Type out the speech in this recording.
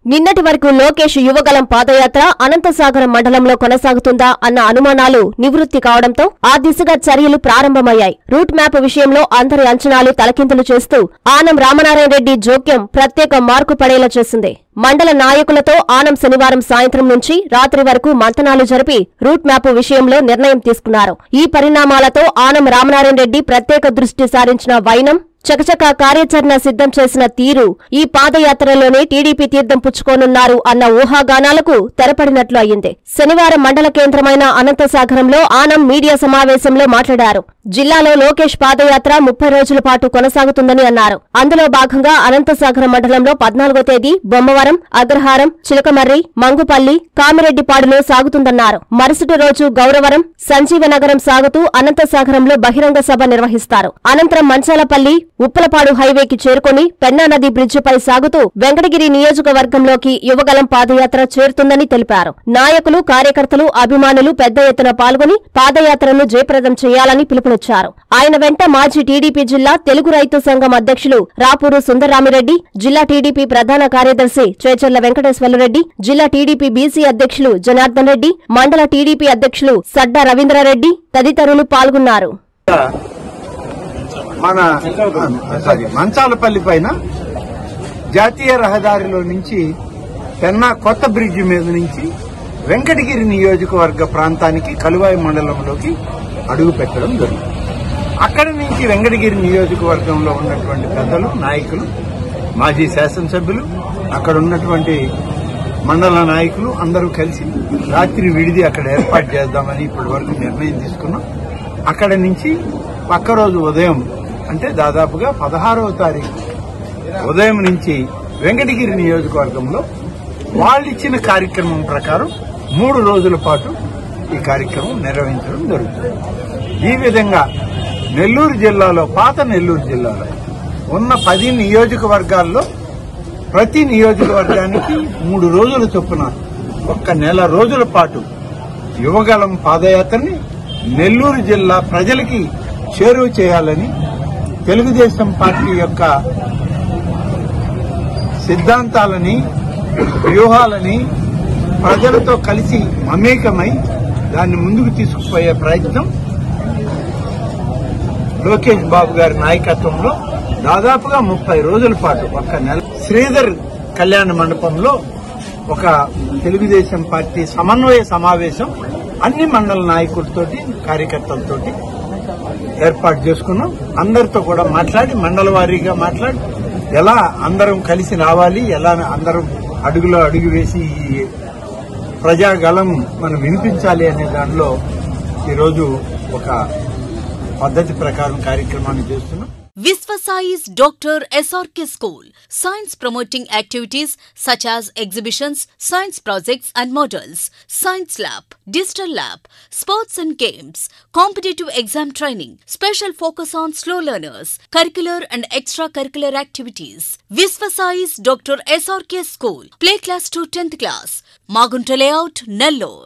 నిన్నటి వరకు లోకేష్ యువగలం పాదయాత్ర అనంతసాగరం మండలంలో కొనసాగుతుందా అన్న అనుమానాలు నివృత్తి కావడంతో ఆ దిశగా చర్యలు ప్రారంభమయ్యాయి రూట్ మ్యాప్ విషయంలో అందరి అంచనాలు తలకిందులు చేస్తూ ఆనం రామనారాయణ రెడ్డి జోక్యం ప్రత్యేక మార్కు పడేలా చేసింది మండల నాయకులతో ఆనం శనివారం సాయంత్రం నుంచి రాత్రి వరకు మంతనాలు జరిపి రూట్ మ్యాప్ విషయంలో నిర్ణయం తీసుకున్నారు ఈ పరిణామాలతో ఆనం రామనారాయణ రెడ్డి ప్రత్యేక దృష్టి సారించిన వైనం చకచక కార్యాచరణ సిద్ధం చేసిన తీరు ఈ పాదయాత్రలోనే టీడీపీ తీర్థం పుచ్చుకోనున్నారు అన్న ఊహాగానాలకు తెరపడినట్లు అయింది శనివారం మండల కేంద్రమైన అనంతసాగరంలో ఆనం మీడియా సమావేశంలో మాట్లాడారు జిల్లాలో లోకేష్ పాదయాత్ర ముప్పై రోజుల పాటు కొనసాగుతుందని అన్నారు అందులో భాగంగా అనంతసాగరం మండలంలో పద్నాలుగో తేదీ బొమ్మవరం అగ్రహారం చిలకమర్రి మంగుపల్లి కామిరెడ్డిపాడులో సాగుతుందన్నారు మరుసటి రోజు గౌరవరం సంజీవనగరం సాగుతూ అనంతసాగరంలో బహిరంగ సభ నిర్వహిస్తారు అనంతరం మంచాలపల్లి ఉప్పలపాడు హైవేకి చేరుకుని పెన్నా నది బ్రిడ్జిపై సాగుతూ వెంకటగిరి నియోజకవర్గంలోకి యువగలం పాదయాత్ర చేరుతుందని తెలిపారు నాయకులు కార్యకర్తలు అభిమానులు పెద్ద ఎత్తున పాల్గొని పాదయాత్రను జయప్రదం చేయాలని పిలుపునిచ్చారు ఆయన వెంట మాజీ టీడీపీ జిల్లా తెలుగు రైతు సంఘం అధ్యక్షులు రాపూరు సుందరరామిరెడ్డి జిల్లా టీడీపీ ప్రధాన కార్యదర్శి చేచర్ల వెంకటేశ్వర్లరెడ్డి జిల్లా టీడీపీ బీసీ అధ్యక్షులు జనార్దన్ రెడ్డి మండల టీడీపీ అధ్యక్షులు సడ్డా రవీంద్రారెడ్డి తదితరులు పాల్గొన్నారు మన సారీ మంచాలపల్లి పైన జాతీయ రహదారిలో నుంచి పెన్నా కొత్త బ్రిడ్జి మీద నుంచి వెంకటగిరి నియోజకవర్గ ప్రాంతానికి కలువాయి మండలంలోకి అడుగు పెట్టడం జరుగుతుంది అక్కడి నుంచి వెంకటగిరి నియోజకవర్గంలో ఉన్నటువంటి పెద్దలు నాయకులు మాజీ శాసనసభ్యులు అక్కడ ఉన్నటువంటి మండల నాయకులు అందరూ కలిసి రాత్రి విడిది అక్కడ ఏర్పాటు చేద్దామని ఇప్పటి వరకు నిర్ణయం తీసుకున్నాం అక్కడ నుంచి పక్క రోజు ఉదయం అంటే దాదాపుగా పదహారవ తారీఖు ఉదయం నుంచి వెంకటగిరి నియోజకవర్గంలో వాళ్ళు ఇచ్చిన కార్యక్రమం ప్రకారం మూడు రోజుల పాటు ఈ కార్యక్రమం నిర్వహించడం జరుగుతుంది ఈ విధంగా నెల్లూరు జిల్లాలో పాత నెల్లూరు జిల్లాలో ఉన్న పది నియోజకవర్గాల్లో ప్రతి నియోజకవర్గానికి మూడు రోజుల చొప్పున ఒక్క నెల రోజుల పాటు యువగలం పాదయాత్రని నెల్లూరు జిల్లా ప్రజలకి చేరువ చేయాలని తెలుగుదేశం పార్టీ యొక్క సిద్ధాంతాలని వ్యూహాలని ప్రజలతో కలిసి మమేకమై దాన్ని ముందుకు తీసుకుపోయే ప్రయత్నం లోకేష్ బాబు గారి నాయకత్వంలో దాదాపుగా ముప్పై రోజుల పాటు ఒక నెల శ్రీధర్ కళ్యాణ మండపంలో ఒక తెలుగుదేశం పార్టీ సమన్వయ సమావేశం అన్ని మండల నాయకులతోటి కార్యకర్తలతోటి ఏర్పాటు చేసుకున్నాం అందరితో కూడా మాట్లాడి మండల వారీగా మాట్లాడి ఎలా అందరం కలిసి రావాలి ఎలా అందరం అడుగులో అడుగు వేసి ఈ ప్రజాగలం మనం వినిపించాలి అనే దానిలో ఈరోజు ఒక పద్ధతి ప్రకారం కార్యక్రమాన్ని చేస్తున్నాం Visvasai's Dr. SRK School. Science promoting activities such as exhibitions, science projects and models, science lab, digital lab, sports and games, competitive exam training, special focus on slow learners, curricular and extracurricular activities. Visvasai's Dr. SRK School. Play class to 10th class. Magunta layout, Nellore.